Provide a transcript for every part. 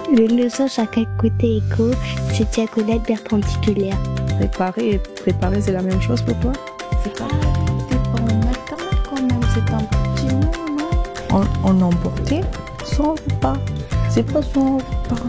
Le leçon chaque côté écho, c'est diagonale perpendiculaire. Réparer et préparer, c'est la même chose pour toi C'est pas dépend maintenant quand même, c'est un petit mot, non On, on emportait son repas. C'est pas son repas.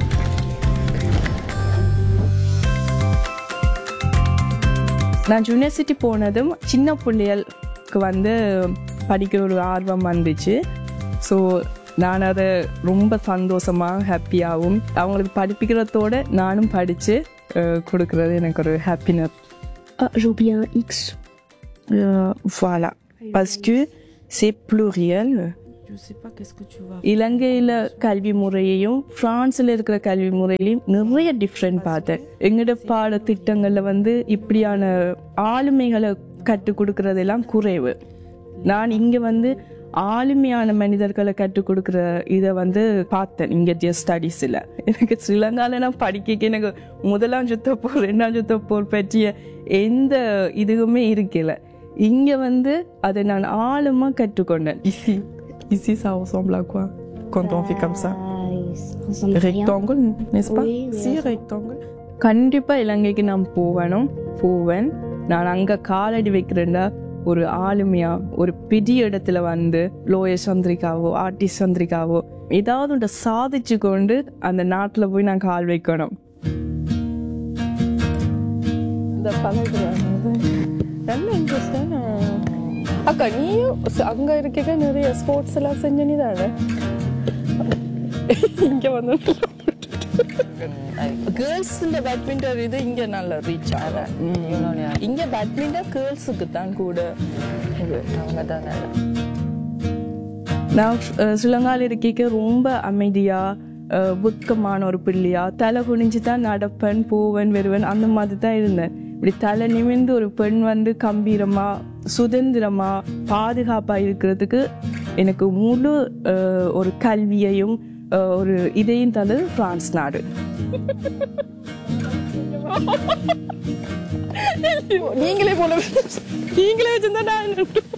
நான் university போனதும் சின்ன பிள்ளைகளுக்கு வந்து படிக்கிற ஒரு ஆர்வம் வந்துச்சு so நான் அதை ரொம்ப சந்தோஷமாக ஹாப்பியாகவும் அவங்களுக்கு படிப்பிக்கிறதோட நானும் படித்து கொடுக்குறது எனக்கு ஒரு happiness Oh, j'ai oublié un X. voilà parce que c'est pluriel Je sais pas qu'est-ce que tu vas இலங்கையில கல்வி முறையையும் பிரான்ஸ்ல இருக்கிற கல்வி முறையிலையும் நிறைய டிஃப்ரெண்ட் பார்த்தேன் எங்கட பாட திட்டங்கள்ல வந்து இப்படியான ஆளுமைகளை கற்றுக் கொடுக்கறதெல்லாம் குறைவு நான் இங்க வந்து ஆளுமையான மனிதர்களை கற்றுக் கொடுக்குற இதை வந்து பார்த்தேன் இங்க ஸ்டடீஸில் எனக்கு ஸ்ரீலங்கால நான் படிக்க எனக்கு முதலாம் சுத்த போர் ரெண்டாம் சுத்த போர் பற்றிய எந்த இதுவுமே இருக்கல இங்க வந்து அதை நான் ஆழமா கற்றுக்கொண்டேன் இசி Ici, ça ressemble à quoi quand on fait comme ça Ah, ça ressemble à rien. Rectangle, n'est-ce pas Oui, Si, oui. rectangle. கண்டிப்பா இலங்கைக்கு நான் போவேணும் போவேன் நான் அங்க காலடி வைக்கிறேன்னா ஒரு ஆளுமையா ஒரு பெரிய இடத்துல வந்து லோயர் சந்திரிகாவோ ஆர்டிஸ்ட் சந்திரிகாவோ ஏதாவது ஒன்றை சாதிச்சு கொண்டு அந்த நாட்டுல போய் நான் கால் வைக்கணும் இந்த பழகுறாங்க நல்ல இன்ட்ரெஸ்டான அக்கா நீயும் ச- அங்க இருக்க நிறைய ஸ்போர்ட்ஸ் எல்லாம் செஞ்ச நீ தானே இங்க வந்து கேர்ள்ஸ் இந்த பேட்மிண்டன் இது இங்க நல்ல ரீச் ஆகும் இங்க பேட்மிண்டன் கேர்ள்ஸுக்கு தான் கூட இது அவங்க தான் நான் அஹ், ஸ்ரீலங்கால இருக்க ரொம்ப அமைதியா அஹ், புக்கமான ஒரு பிள்ளையா தலை குனிஞ்சு தான் நடப்பேன் போவேன் வருவேன் அந்த மாதிரி தான் இருந்தேன் இப்படி தலை நிமிர்ந்து ஒரு பெண் வந்து கம்பீரமா சுதந்திரமா பாதுகாப்பா இருக்கிறதுக்கு எனக்கு முழு அஹ், ஒரு கல்வியையும் அஹ், ஒரு இதையும் தந்தது பிரான்ஸ் நாடு நீங்களே போல நீங்களே வச்சிருந்தா நான்